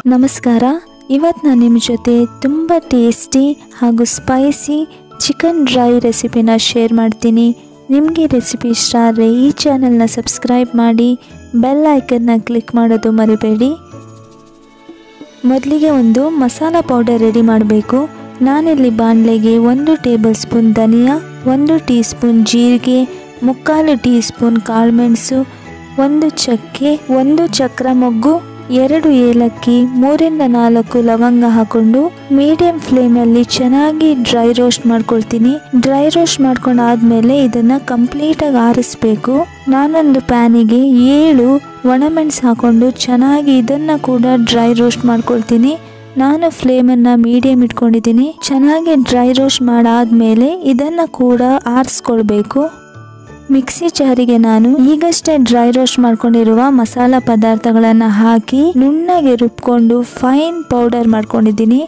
ನಮಸ್ಕಾರ ಇವತ್ತು ನಾನು ನಿಮ್ಮ ಜೊತೆ ತುಂಬ ಟೇಸ್ಟಿ ಹಾಗೂ ಸ್ಪೈಸಿ ಚಿಕನ್ ಡ್ರೈ ರೆಸಿಪಿನ ಶೇರ್ ಮಾಡ್ತೀನಿ ನಿಮಗೆ ರೆಸಿಪಿ ಇಷ್ಟ ಆದರೆ ಈ ಚಾನಲ್ನ ಸಬ್ಸ್ಕ್ರೈಬ್ ಮಾಡಿ ಬೆಲ್ ಐಕನ್ನ ಕ್ಲಿಕ್ ಮಾಡೋದು ಮರಿಬೇಡಿ ಮೊದಲಿಗೆ ಒಂದು ಮಸಾಲ ಪೌಡರ್ ರೆಡಿ ಮಾಡಬೇಕು ನಾನಿಲ್ಲಿ ಬಾಣಲೆಗೆ ಒಂದು ಟೇಬಲ್ ಸ್ಪೂನ್ ಧನಿಯಾ ಒಂದು ಟೀ ಸ್ಪೂನ್ ಜೀರಿಗೆ ಮುಕ್ಕಾಲು ಟೀ ಸ್ಪೂನ್ ಕಾಳುಮೆಣಸು ಒಂದು ಚಕ್ಕೆ ಒಂದು ಚಕ್ರ ಮೊಗ್ಗು ಎರಡು ಏಲಕ್ಕಿ ಮೂರಿಂದ ನಾಲ್ಕು ಲವಂಗ ಹಾಕೊಂಡು ಮೀಡಿಯಂ ಫ್ಲೇಮಲ್ಲಿ ಚೆನ್ನಾಗಿ ಡ್ರೈ ರೋಸ್ಟ್ ಮಾಡ್ಕೊಳ್ತೀನಿ ಡ್ರೈ ರೋಸ್ಟ್ ಮಾಡ್ಕೊಂಡಾದ್ಮೇಲೆ ಇದನ್ನ ಕಂಪ್ಲೀಟಾಗಿ ಆರಿಸ್ಬೇಕು ನಾನೊಂದು ಪ್ಯಾನಿಗೆ ಏಳು ಒಣಮೆಣಸು ಹಾಕೊಂಡು ಚೆನ್ನಾಗಿ ಇದನ್ನ ಕೂಡ ಡ್ರೈ ರೋಸ್ಟ್ ಮಾಡ್ಕೊಳ್ತೀನಿ ನಾನು ಫ್ಲೇಮನ್ನು ಮೀಡಿಯಂ ಇಟ್ಕೊಂಡಿದ್ದೀನಿ ಚೆನ್ನಾಗಿ ಡ್ರೈ ರೋಸ್ಟ್ ಮಾಡಾದ್ಮೇಲೆ ಇದನ್ನ ಕೂಡ ಆರಿಸ್ಕೊಳ್ಬೇಕು ಮಿಕ್ಸಿ ಜಾರಿಗೆ ನಾನು ಈಗಷ್ಟೇ ಡ್ರೈ ರೋಸ್ಟ್ ಮಾಡ್ಕೊಂಡಿರುವ ಮಸಾಲ ಪದಾರ್ಥಗಳನ್ನು ಹಾಕಿ ನುಣ್ಣಗೆ ರುಬ್ಕೊಂಡು ಫೈನ್ ಪೌಡರ್ ಮಾಡ್ಕೊಂಡಿದ್ದೀನಿ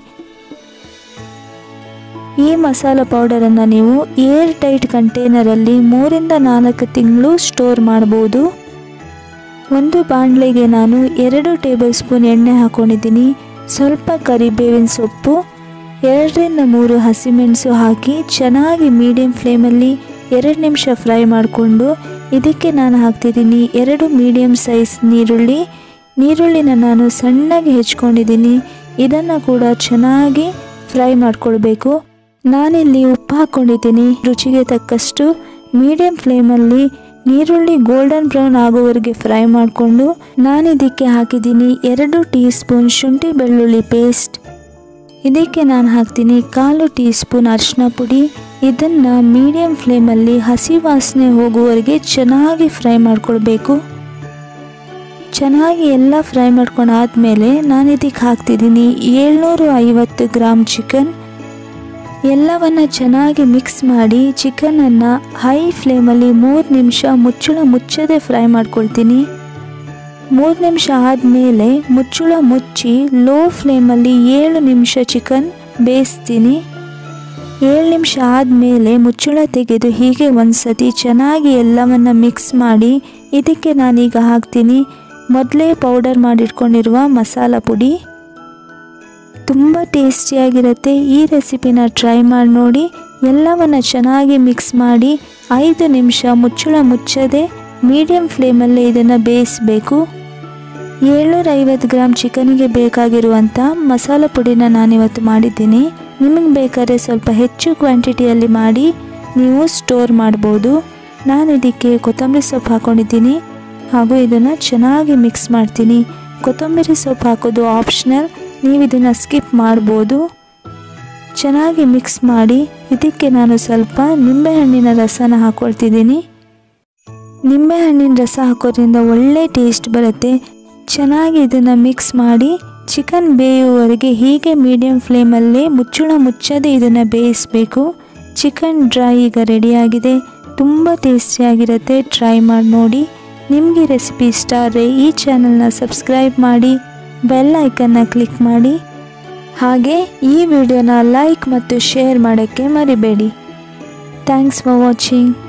ಈ ಮಸಾಲ ಪೌಡರನ್ನು ನೀವು ಏರ್ ಟೈಟ್ ಕಂಟೈನರಲ್ಲಿ ಮೂರಿಂದ ನಾಲ್ಕು ತಿಂಗಳು ಸ್ಟೋರ್ ಮಾಡ್ಬೋದು ಒಂದು ಬಾಣಲೆಗೆ ನಾನು ಎರಡು ಟೇಬಲ್ ಸ್ಪೂನ್ ಎಣ್ಣೆ ಹಾಕೊಂಡಿದ್ದೀನಿ ಸ್ವಲ್ಪ ಕರಿಬೇವಿನ ಸೊಪ್ಪು ಎರಡರಿಂದ ಮೂರು ಹಸಿಮೆಣಸು ಹಾಕಿ ಚೆನ್ನಾಗಿ ಮೀಡಿಯಂ ಫ್ಲೇಮಲ್ಲಿ ಎರಡು ನಿಮಿಷ ಫ್ರೈ ಮಾಡಿಕೊಂಡು ಇದಕ್ಕೆ ನಾನು ಹಾಕ್ತಿದ್ದೀನಿ ಎರಡು ಮೀಡಿಯಮ್ ಸೈಜ್ ನೀರುಳ್ಳಿ ನೀರುಳ್ಳಿನ ನಾನು ಸಣ್ಣಗೆ ಹೆಚ್ಕೊಂಡಿದ್ದೀನಿ ಇದನ್ನು ಕೂಡ ಚೆನ್ನಾಗಿ ಫ್ರೈ ಮಾಡ್ಕೊಳ್ಬೇಕು ನಾನಿಲ್ಲಿ ಉಪ್ಪು ಹಾಕ್ಕೊಂಡಿದ್ದೀನಿ ರುಚಿಗೆ ತಕ್ಕಷ್ಟು ಮೀಡಿಯಂ ಫ್ಲೇಮಲ್ಲಿ ನೀರುಳ್ಳಿ ಗೋಲ್ಡನ್ ಬ್ರೌನ್ ಆಗೋವರೆಗೆ ಫ್ರೈ ಮಾಡಿಕೊಂಡು ನಾನು ಇದಕ್ಕೆ ಹಾಕಿದ್ದೀನಿ ಎರಡು ಟೀ ಸ್ಪೂನ್ ಶುಂಠಿ ಬೆಳ್ಳುಳ್ಳಿ ಪೇಸ್ಟ್ ಇದಕ್ಕೆ ನಾನು ಹಾಕ್ತೀನಿ ಕಾಲು ಟೀ ಸ್ಪೂನ್ ಅರಿಶಿನ ಪುಡಿ ಇದನ್ನು ಮೀಡಿಯಂ ಫ್ಲೇಮಲ್ಲಿ ಹಸಿ ವಾಸನೆ ಹೋಗುವವರೆಗೆ ಚೆನ್ನಾಗಿ ಫ್ರೈ ಮಾಡ್ಕೊಳ್ಬೇಕು ಚೆನ್ನಾಗಿ ಎಲ್ಲ ಫ್ರೈ ಮಾಡ್ಕೊಂಡಾದ್ಮೇಲೆ ನಾನು ಇದಕ್ಕೆ ಹಾಕ್ತಿದ್ದೀನಿ ಏಳ್ನೂರು ಐವತ್ತು ಗ್ರಾಮ್ ಚಿಕನ್ ಎಲ್ಲವನ್ನು ಚೆನ್ನಾಗಿ ಮಿಕ್ಸ್ ಮಾಡಿ ಚಿಕನನ್ನು ಹೈ ಫ್ಲೇಮಲ್ಲಿ ಮೂರು ನಿಮಿಷ ಮುಚ್ಚಳ ಮುಚ್ಚದೆ ಫ್ರೈ ಮಾಡ್ಕೊಳ್ತೀನಿ ಮೂರು ನಿಮಿಷ ಆದಮೇಲೆ ಮುಚ್ಚಳ ಮುಚ್ಚಿ ಲೋ ಫ್ಲೇಮಲ್ಲಿ ಏಳು ನಿಮಿಷ ಚಿಕನ್ ಬೇಯಿಸ್ತೀನಿ ಏಳು ನಿಮಿಷ ಆದಮೇಲೆ ಮುಚ್ಚಳ ತೆಗೆದು ಹೀಗೆ ಒಂದು ಸತಿ ಚೆನ್ನಾಗಿ ಎಲ್ಲವನ್ನು ಮಿಕ್ಸ್ ಮಾಡಿ ಇದಕ್ಕೆ ನಾನೀಗ ಹಾಕ್ತೀನಿ ಮೊದಲೇ ಪೌಡರ್ ಮಾಡಿಟ್ಕೊಂಡಿರುವ ಮಸಾಲ ಪುಡಿ ತುಂಬ ಟೇಸ್ಟಿಯಾಗಿರುತ್ತೆ ಈ ರೆಸಿಪಿನ ಟ್ರೈ ಮಾಡಿ ನೋಡಿ ಎಲ್ಲವನ್ನು ಚೆನ್ನಾಗಿ ಮಿಕ್ಸ್ ಮಾಡಿ ಐದು ನಿಮಿಷ ಮುಚ್ಚಳ ಮುಚ್ಚದೆ ಮೀಡಿಯಂ ಫ್ಲೇಮಲ್ಲಿ ಇದನ್ನು ಬೇಯಿಸಬೇಕು ಏಳ್ನೂರ ಐವತ್ತು ಗ್ರಾಮ್ ಚಿಕನ್ಗೆ ಬೇಕಾಗಿರುವಂಥ ಮಸಾಲ ಪುಡಿನ ನಾನಿವತ್ತು ಮಾಡಿದ್ದೀನಿ ನಿಮಗೆ ಬೇಕಾದ್ರೆ ಸ್ವಲ್ಪ ಹೆಚ್ಚು ಕ್ವಾಂಟಿಟಿಯಲ್ಲಿ ಮಾಡಿ ನೀವು ಸ್ಟೋರ್ ಮಾಡ್ಬೋದು ನಾನು ಇದಕ್ಕೆ ಕೊತ್ತಂಬರಿ ಸೊಪ್ಪು ಹಾಕ್ಕೊಂಡಿದ್ದೀನಿ ಹಾಗೂ ಇದನ್ನು ಚೆನ್ನಾಗಿ ಮಿಕ್ಸ್ ಮಾಡ್ತೀನಿ ಕೊತ್ತಂಬರಿ ಸೊಪ್ಪು ಹಾಕೋದು ಆಪ್ಷನಲ್ ನೀವು ಇದನ್ನು ಸ್ಕಿಪ್ ಮಾಡ್ಬೋದು ಚೆನ್ನಾಗಿ ಮಿಕ್ಸ್ ಮಾಡಿ ಇದಕ್ಕೆ ನಾನು ಸ್ವಲ್ಪ ನಿಂಬೆಹಣ್ಣಿನ ರಸನ ಹಾಕ್ಕೊಳ್ತಿದ್ದೀನಿ ನಿಂಬೆಹಣ್ಣಿನ ರಸ ಹಾಕೋದ್ರಿಂದ ಒಳ್ಳೆ ಟೇಸ್ಟ್ ಬರುತ್ತೆ ಚೆನ್ನಾಗಿ ಇದನ್ನು ಮಿಕ್ಸ್ ಮಾಡಿ ಚಿಕನ್ ಬೇಯುವವರೆಗೆ ಹೀಗೆ ಮೀಡಿಯಂ ಫ್ಲೇಮಲ್ಲೇ ಮುಚ್ಚಳ ಮುಚ್ಚದೆ ಇದನ್ನು ಬೇಯಿಸಬೇಕು ಚಿಕನ್ ಡ್ರೈ ಈಗ ರೆಡಿಯಾಗಿದೆ ತುಂಬ ಟೇಸ್ಟಿಯಾಗಿರುತ್ತೆ ಟ್ರೈ ಮಾಡಿ ನೋಡಿ ನಿಮಗೆ ರೆಸಿಪಿ ಇಷ್ಟ ಆದರೆ ಈ ಚಾನಲ್ನ ಸಬ್ಸ್ಕ್ರೈಬ್ ಮಾಡಿ ಬೆಲ್ ಐಕನ್ನ ಕ್ಲಿಕ್ ಮಾಡಿ ಹಾಗೆ ಈ ವಿಡಿಯೋನ ಲೈಕ್ ಮತ್ತು ಶೇರ್ ಮಾಡೋಕ್ಕೆ ಮರಿಬೇಡಿ ಥ್ಯಾಂಕ್ಸ್ ಫಾರ್ ವಾಚಿಂಗ್